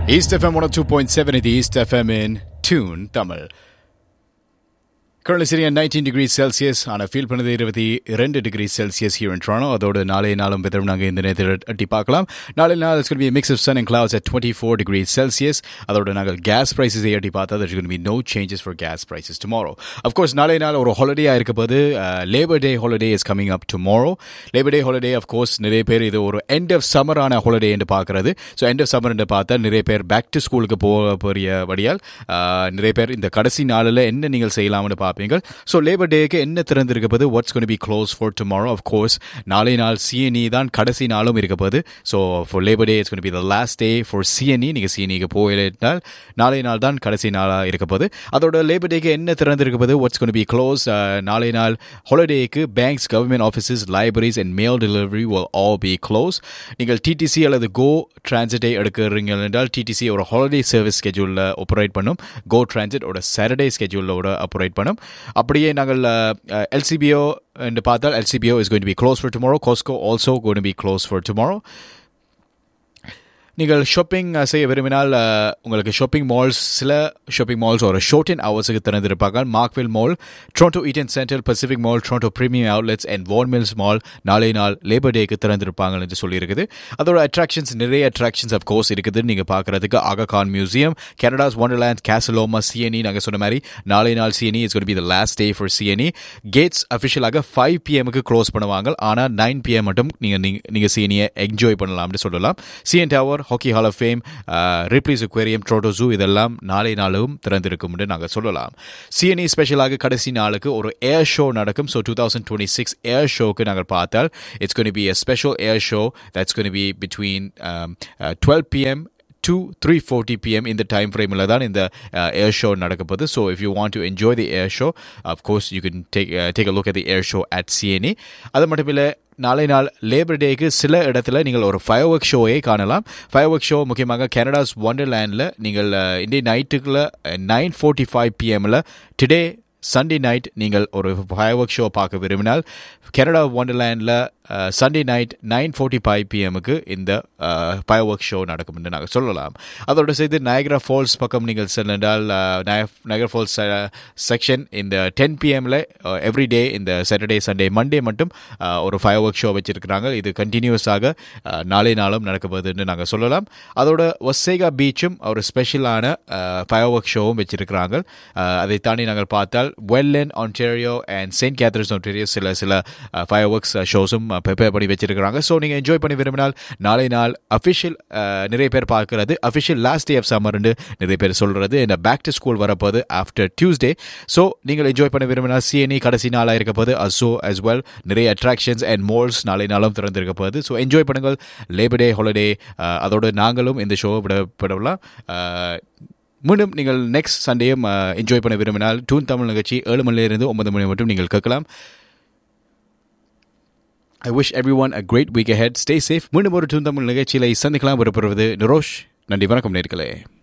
East FM 102.7 the East FM in Tune, Tamil. Currently sitting at 19 degrees Celsius on a feel பண்ணது இருபத்தி ரெண்டு degree Celsius here in Toronto அதோட நாளைய நாளும் வெதரும் நாங்கள் இந்த நேரத்தில் எட்டி பார்க்கலாம் நாளைய நாள் it's going to be a mix of sun and clouds at 24 degrees Celsius அதோட நாங்கள் கேஸ் prices எட்டி பார்த்தா there's going to be no changes for gas prices tomorrow of course நாளைய நாள் ஒரு ஹாலிடே இருக்க போது Labour Day holiday is coming up tomorrow Labour Day holiday of course நிறைய பேர் இது ஒரு எண்ட் ஆஃப் சம்மரான ஹாலிடே என்று பார்க்கறது ஸோ எண்ட் ஆஃப் சம்மர் என்று பார்த்தா நிறைய பேர் பேக் டு ஸ்கூலுக்கு போக போறிய வழியால் ஆஹ், நிறைய பேர் இந்த கடைசி நாளில் என்ன நீங்கள் செய்யலாம்னு பார்ப்பீங்க ஸோ லேபர் டேக்கு என்ன திறந்திருக்க போது what's going to be close for tomorrow of course நாளை நாள் சிஎன்இ தான் கடைசி நாளும் இருக்க போது so for Labour Day it's going to be the last day for CNE நீங்கள் சிஎன்இக்கு போயிட்டால் நாளை நாள் தான் கடைசி நாளாக இருக்க போது அதோட லேபர் டேக்கு என்ன திறந்திருக்க போது what's going to be close நாளை நாள் ஹாலிடேக்கு banks government offices libraries and mail delivery will all be close நீங்கள் டிடிசி அல்லது கோ டிரான்சிட்டை எடுக்கிறீங்க என்றால் டிடிசி ஒரு ஹாலிடே சர்வீஸ் ஸ்கெட்யூலில் ஆப்ரேட் பண்ணும் கோ டிரான்சிட் ஒரு சாட்டர்டே ஸ்கெட்யூலோட ஆப்ரேட் பண்ணும் அப்படியே நாங்கள் எல்சிபிஓ என்று பார்த்தால் LCBO is going to be close for tomorrow Costco also going to be close for tomorrow நீங்கள் ஷாப்பிங் செய்ய விரும்பினால் அஹ், உங்களுக்கு ஷாப்பிங் மால்ஸ் சில ஷாப்பிங் மால்ஸ் ஒரு ஷோர்ட் இன் ஹவர்ஸுக்கு திறந்திருப்பாங்க Markville Mall Toronto Eaton Central Pacific Mall Toronto Premium Outlets and Vaughan Mills Mall நாளை நாள் லேபர் டேக்கு திறந்திருப்பாங்க என்று சொல்லியிருக்குது அதோட அட்ராக்ஷன்ஸ் நிறைய அட்ராக்ஷன்ஸ் ஆஃப் கோர்ஸ் இருக்குது நீங்கள் பார்க்குறதுக்கு Aga Khan Museum Canada's Wonderland Casa Loma CNE நாங்கள் சொன்ன மாதிரி நாளை நாள் CNE is going to be the last day for CNE gates அஃபிஷியலாக ஃபைவ் பிஎம்க்கு க்ளோஸ் பண்ணுவாங்க ஆனால் நைன் பிஎம் மட்டும் நீங்கள் நீங்கள் சிஎன்இயை என்ஜாய் பண்ணலாம்னு சொல்லலாம் CN Tower Hockey Hall of Fame Ripley's Aquarium Toronto Zoo இதெல்லாம் நாளை நாளும் திறந்திருக்கும்னு நாங்கள் சொல்லலாம் சிஎன்இ ஸ்பெஷலாக கடைசி நாளுக்கு ஒரு ஏர் ஷோ நடக்கும் so two thousand twenty six air ஷோக்கு நாங்கள் பார்த்தால் it's going to be a special air show that's going to be between um, uh, 12 p.m. to 3:40 p.m. in the time frame தான் இந்த ஏர் ஷோ நடக்க போகுது so if you want to enjoy the air show of course you can take take a look at the air show at CNE அது மட்டும் இல்லை நாளை நாள் labour டேக்கு சில இடத்துல நீங்கள் ஒரு ஃபயர் ஒர்க் ஷோவே காணலாம் ஃபயர் ஒர்க் ஷோ முக்கியமாக கனடாஸ் ஒண்டர்லேண்டில் நீங்கள் இந்திய நைட்டுக்குள்ள நைன் ஃபோர்ட்டி ஃபைவ் பிஎம்மில் டுடே சண்டே நைட் நீங்கள் ஒரு ஃபயர் ஒர்க் ஷோ பார்க்க விரும்பினால் கனடா ஒண்டர்லேண்டில் Sunday night nine forty five பிஎம்முக்கு இந்த ஃபயர் ஒர்க் ஷோ நடக்கும் என்று நாங்கள் சொல்லலாம் அதோடு சேர்த்து நயக்ரா ஃபால்ஸ் பக்கம் நீங்கள் சென்றால் நயக்ரா ஃபால்ஸ் செக்ஷன் இந்த டென் பிஎம்மில் எவ்ரி டே இந்த சாட்டர்டே சண்டே மண்டே மட்டும் uh, ஒரு ஃபயர் ஒர்க் ஷோ வச்சிருக்கிறாங்க இது கண்டினியூஸாக நாளை நாளும் நடக்க போகுதுன்னு நாங்கள் சொல்லலாம் அதோட ஒசேகா பீச்சும் ஒரு ஸ்பெஷலான ஃபயர் ஒர்க் ஷோவும் வச்சிருக்கிறாங்க Uh, அதை தாண்டி நாங்கள் பார்த்தால் Welland Ontario and Saint Catharines Ontario சில சில ஃபயர் ஒர்க்ஸ் ஷோஸும் ப்ரிப்பேர் பண்ணி வச்சிருக்கிறாங்க ஸோ நீங்கள் என்ஜாய் பண்ணி விரும்பினால் நாளை நாள் அஃபிஷியல் நிறைய பேர் பார்க்கறது அஃபிஷியல் லாஸ்ட் டே ஆஃப் சம்மர்னு நிறைய பேர் சொல்கிறது இந்த பேக் டு ஸ்கூல் வரப்போது ஆஃப்டர் டியூஸ்டே ஸோ நீங்கள் என்ஜாய் பண்ண விரும்பினால் சிஎன்இ கடைசி நாளாக இருக்க போது அசோ as well நிறைய அட்ராக்ஷன்ஸ் அண்ட் மால்ஸ் நாளை நாளும் திறந்திருக்க போகுது ஸோ என்ஜாய் பண்ணுங்கள் லேபர் டே ஹாலிடே அதோடு நாங்களும் இந்த ஷோ விடப்படலாம் அஹ், மீண்டும் நீங்கள் நெக்ஸ்ட் சண்டேயும் என்ஜாய் பண்ண விரும்பினால் டூன் தமிழ் நிகழ்ச்சி ஏழு மணிலிருந்து ஒன்பது மணி மட்டும் நீங்கள் கேட்கலாம் I wish everyone a great week ahead stay safe மீண்டும் ஒரு டூன் தமிழ் நிகழ்ச்சியில சந்திக்கலாம் விருப்பப்படுவது நிரோஷ் நன்றி வணக்கம் நேர்களே